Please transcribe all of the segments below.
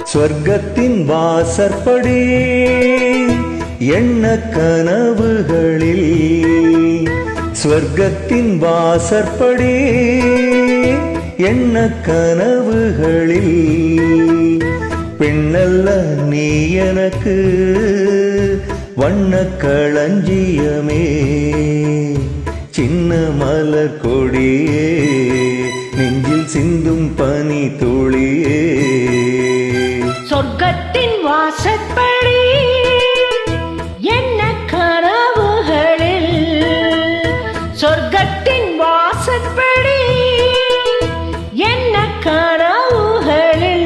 சொர்க்கத்தின் வாசற்படி எண்ண கனவுகளில் சொர்க்கத்தின் வாசற்படி எண்ண கனவுகளில் பெண்ணல்ல நீ எனக்கு வண்ண களஞ்சியமே சின்ன மலர் கொடியே நெஞ்சில் சிந்தும் பனி துளியே சொர்க்கத்தின் வாசற்படி என்ன கனவுகளில் சொர்க்கத்தின் வாசற்படி என்ன கனவுகளில்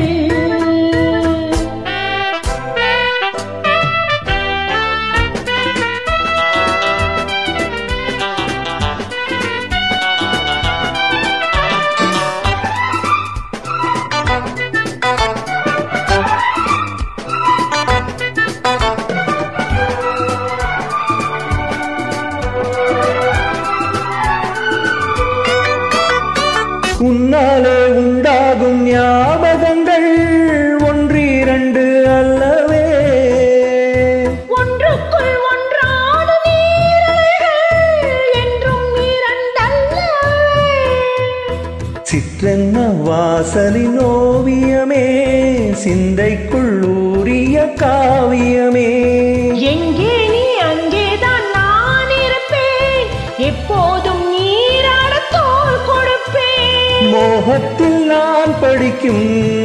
உன்னாலே உண்டாகும் ஞாபகங்கள் ஒன்றிரண்டு அல்லவே ஒன்றுக்குள் ஒன்றான நீரலைகள் என்றும் இரண்டல்லவே சிற்றென்ன வாசலின் ஓவியமே சிந்தைக்குள் ஊறிய காவியமே எங்கே நீ அங்கேதான் நான் இருப்பேன் எப்போதும் நீராட தோள் கொடுப்பேன் மோகத்தில் நான் படிக்கும்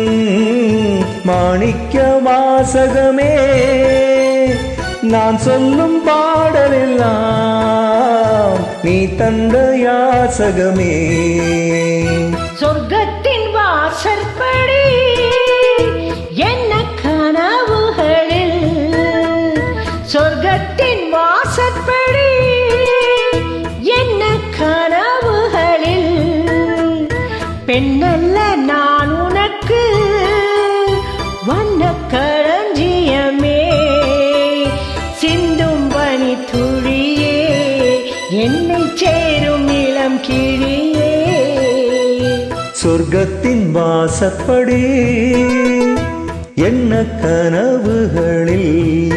மாணிக்க வாசகமே நான் சொல்லும் பாடலெல்லாம் நீ தந்த யாசகமே சொர்க்கத்தின் வாசற்படி என்ன கனவுகளில் சொர்க்கத்தின் வாசற்படி என்ன கனவுகளில் பெண்ணல்ல நான் உனக்கு வண்ண களஞ்சியமே சிந்தும் பனி துளியே என்னை சேரும் இளம் கிளியே சொர்க்கத்தின் வாசப்படி என்ன கனவுகளில்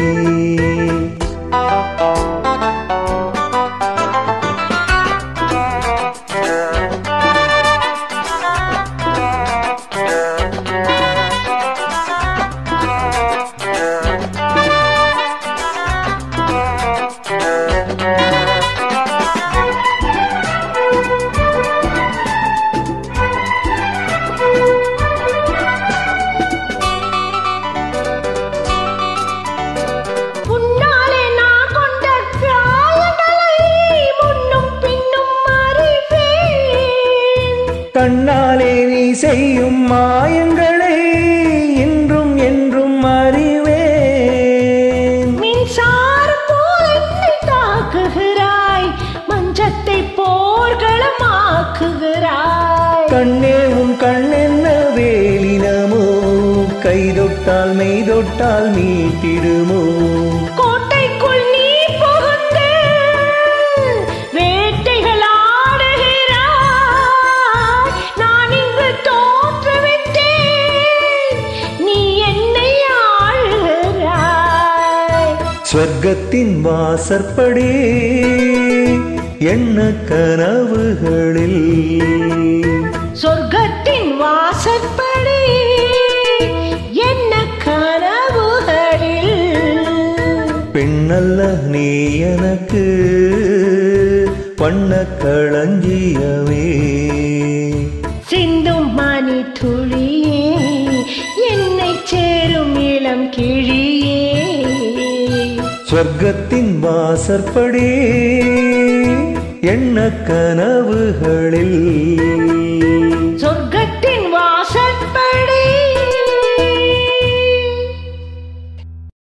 உன்னாலே நான் கொண்ட காயங்களை முன்னும் பின்னும் அறிவேன் கண்ணாலே நீ செய்யும் மாயங்களை இன்றும் என்றும் அறிவேன் மின்சாரம் போல் என்னை தாக்குகிறாய் மஞ்சத்தை போர்களமாக்குகிறாய் கண்ணே உன் கண்ணென்ன வேலினமோ கை தொட்டால் மெய் தொட்டால் மீட்டிடுமோ கோட்டைக்குள் நீ புகுந்து வேட்டைகள் ஆடுகிறாய் நான் இங்கு தோற்றுவிட்டேன் நீ என்னை ஆளுகிறாய் ஸ்வர்க்கத்தின் வாசற்படி என்ன கனவுகளில் சொர்க்கத்தின் வாசற்படி என்ன கனவுகளில் பெண்ணல்ல நீ எனக்கு பண்ண களஞ்சியமே சிந்தும் மணி துளியே என்னை சேரும் இளம் கிழியே ஸ்வர்க்கத்தின் வாசற்படி என்ன கனவுகளில்